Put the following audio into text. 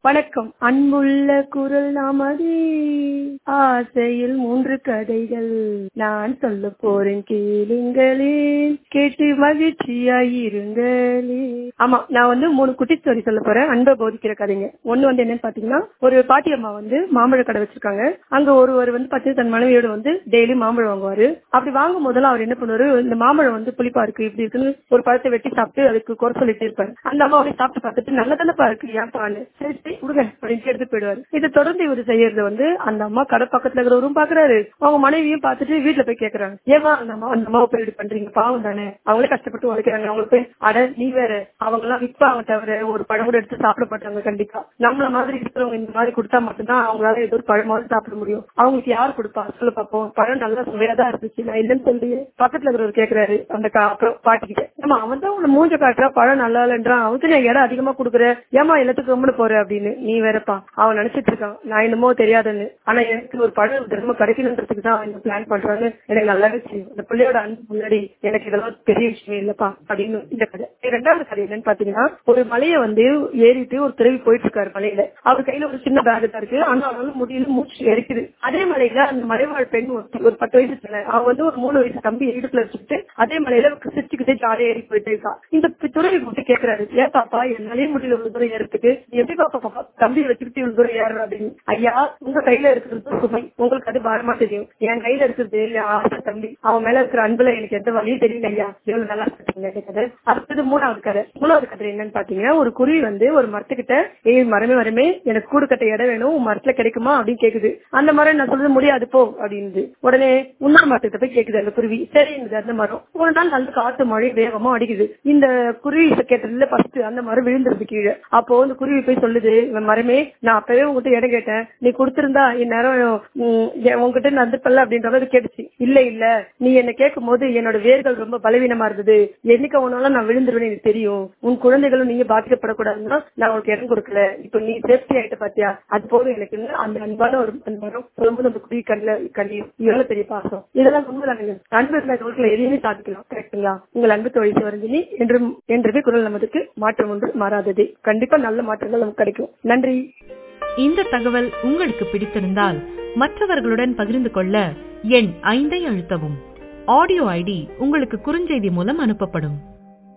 வணக்கம் அன்புள்ள குரல் நாமதி ஆசையில் மூன்று கதைகள் நான் சொல்ல போறேன் கேளுங்களே கேட்டு மகிழ்ச்சியாயிருங்களே ஆமா நான் வந்து மூணு குட்டி ஸ்டோரி சொல்ல போறேன் அன்பை போதிக்கிற கதைங்க ஒண்ணு வந்து என்னன்னு பாத்தீங்கன்னா ஒரு பாட்டி அம்மா வந்து மாம்பழ கடை வச்சிருக்காங்க அங்க ஒருவர் வந்து பாத்தீங்கன்னா தன் மனைவியோட வந்து டெய்லி மாம்பழம் வாங்குவாரு அப்படி வாங்கும் போதெல்லாம் அவர் என்ன பண்ணுவாரு இந்த மாம்பழம் வந்து புளிப்பா இருக்கு இப்படி இருக்குன்னு ஒரு பழத்தை வெட்டி சாப்பிட்டு அதுக்கு குறை சொல்லிட்டு இருப்பாரு அந்த அம்மா அவரை சாப்பிட்டு பார்த்துட்டு நல்லதானப்பா இருக்கு ஏன்பான்னு சரி சரி கொடுங்க அப்படின்னு எடுத்து போயிடுவாரு இதை தொடர்ந்து இவர் செய்யறது வந்து அந்த அம்மா கடை பக்கத்துல இருக்கிறவரும் பாக்குறாரு அவங்க மனைவியும் பார்த்துட்டு வீட்டுல போய் கேக்குறாங்க ஏமா அந்த அம்மா அந்த அம்மாவை போய் இப்படி பண்றீங்க பாவம் தானே அவங்களே கஷ்டப்பட்டு உழைக்கிறாங்க அவங்களுக்கு போய் அட நீ வேற அவங்க எல்லாம் விற்பாங்க தவிர ஒரு பழம் கூட எடுத்து சாப்பிட மாட்டாங்க கண்டிப்பா நம்மள மாதிரி இருக்கிறவங்க இந்த மாதிரி கொடுத்தா மட்டும்தான் அவங்களால ஏதோ ஒரு பழமாவது சாப்பிட முடியும் அவங்களுக்கு யார் கொடுப்பா சொல்ல பாப்போம் பழம் நல்லா சுவையா தான் இருந்துச்சு நான் இல்லைன்னு சொல்லி பக்கத்துல இருக்கிறவர் கேக்குறாரு அந்த கா- அப்புறம் பாட்டிக்கிட்ட ஏமா அவன் தான் உன்னை மூஞ்ச காட்டுறா பழம் நல்லா இல்லைன்றான் அவனுக்கு நான் இடம் அதிகமா கொடுக்குற ஏமா எல்லாத்துக்கும் கம்முன்னு போற அப்படின்னு நீ வேறப்பா அவன் நினைச்சிட்டு இருக்கான் நான் என்னமோ தெரியாதுன்னு ஆனா எனக்கு ஒரு பழம் திரும்ப கிடைக்கணுன்றதுக்கு தான் அவன் இந்த பிளான் பண்றான்னு எனக்கு நல்லாவே தெரியும் இந்த பிள்ளையோட அன்பு முன்னாடி எனக்கு இதெல்லாம் ஒரு பெரிய விஷயம் இல்லப்பா அப்படின்னு இந்த கதை ரெண்டாவது கதை என்னன்னு பாத்தீங்கன்னா ஒரு மலையை வந்து ஏறிட்டு ஒரு துறவி போயிட்டு இருக்காரு மலையில அவர் கையில ஒரு சின்ன பேக் தான் இருக்கு ஆனா அவனால முடியல மூச்சு எரிக்குது அதே மலையில அந்த மலைவாழ் பெண் ஒருத்தி ஒரு பத்து வயசு பிள்ளை அவன் வந்து ஒரு மூணு வயசு தம்பி இடுப்புல வச்சுக்கிட்டு அதே மலையில சிரிச்சுக்கிட்டே ஜாலியா ஏறி போயிட்டு இருக்கா இந்த துறவி கூப்பிட்டு கேக்குறாரு ஏன் பாப்பா என்னாலே முடியல இவ்வளவு தூரம் ஏறதுக்கு நீ எப்படி பாப்பா பாப்பா தம்பி வச்சுக்கிட்டு இவ்வளவு தூரம் ஏறுற அப்படின்னு ஐயா உங்க கையில இருக்கிறது சுமை உங்களுக்கு அது பாரமா தெரியும் என் கையில இருக்கிறது என் ஆசை தம்பி அவன் மேல இருக்கிற அன்புல எனக்கு எந்த வழியும் தெரியல ஐயா எவ்வளவு நல்லா இருக்கீங்க இந்த கதை அடுத்தது மூணாவது கதை மூணாவது கதை என்னன்னு பாத்தீங்கன்னா ஒரு குருவி வந்து ஒரு மரத்துக்கிட்ட ஏய் மரமே மரமே எனக்கு கூடு கட்ட இடம் வேணும் உன் மரத்துல கிடைக்குமா அப்படின்னு கேக்குது அந்த மரம் நான் சொல்றது முடியாது போ அப்படின்னு உடனே இன்னொரு மரத்துக்கிட்ட போய் கேக்குது அந்த குருவி சரி அந்த மரம் ஒரு நாள் நல்ல காத்து மழை வேகமா அடிக்குது இந்த குருவி கேட்டதுல ஃபர்ஸ்ட் அந்த மரம் விழுந்துருது கீழே அப்போ இந்த குருவி போய் சொல்லுது இந்த மரமே நான் அப்பவே உங்ககிட்ட இடம் கேட்டேன் நீ கொடுத்திருந்தா இந்நேரம் உம், என் உங்ககிட்ட நந்துப்பல்ல அப்படின்ற மாதிரி கேட்டுச்சு இல்ல இல்ல நீ என்ன கேட்கும் போது என்னோட வேர்கள் ரொம்ப பலவீனமா இருந்தது என்னைக்கு உன்னால நான் விழுந்துருவேன் எனக்கு தெரியும் உன் குழந்தைகளும் நீங்க பாதிக்கப்படக்கூடாதுன்னா நான் உனக்கு இடம் கொடுக்கல இப்ப நீ சேஃப்டி ஆயிட்ட பாத்தியா அது போதும் எனக்கு அந்த அன்பான ஒரு அந்த மரம் சொல்லும்போது அந்த குருவி கண்ணில கண்ணியும் எவ்வளவு பெரிய பாசம் இதெல்லாம் உண்மைதானுங்க அன்பு இருந்தா உலகத்துல எதையுமே சாதிக்கலாம் கரெக்டுங்களா உங்கள் அன்பு தொழில் சிவரஞ்சனி என்றும் என்றுமே குரல் நமதுக்கு மாற்றம் ஒன்று மாறாதது கண்டிப்பா நல்ல மாற்றங்கள் நமக்கு கிடைக்கும் நன்றி இந்த தகவல் உங்களுக்கு பிடித்திருந்தால் மற்றவர்களுடன் பகிர்ந்து கொள்ள எண் ஐந்தை அழுத்தவும் ஆடியோ ஐடி உங்களுக்கு குறுஞ்செய்தி மூலம் அனுப்பப்படும்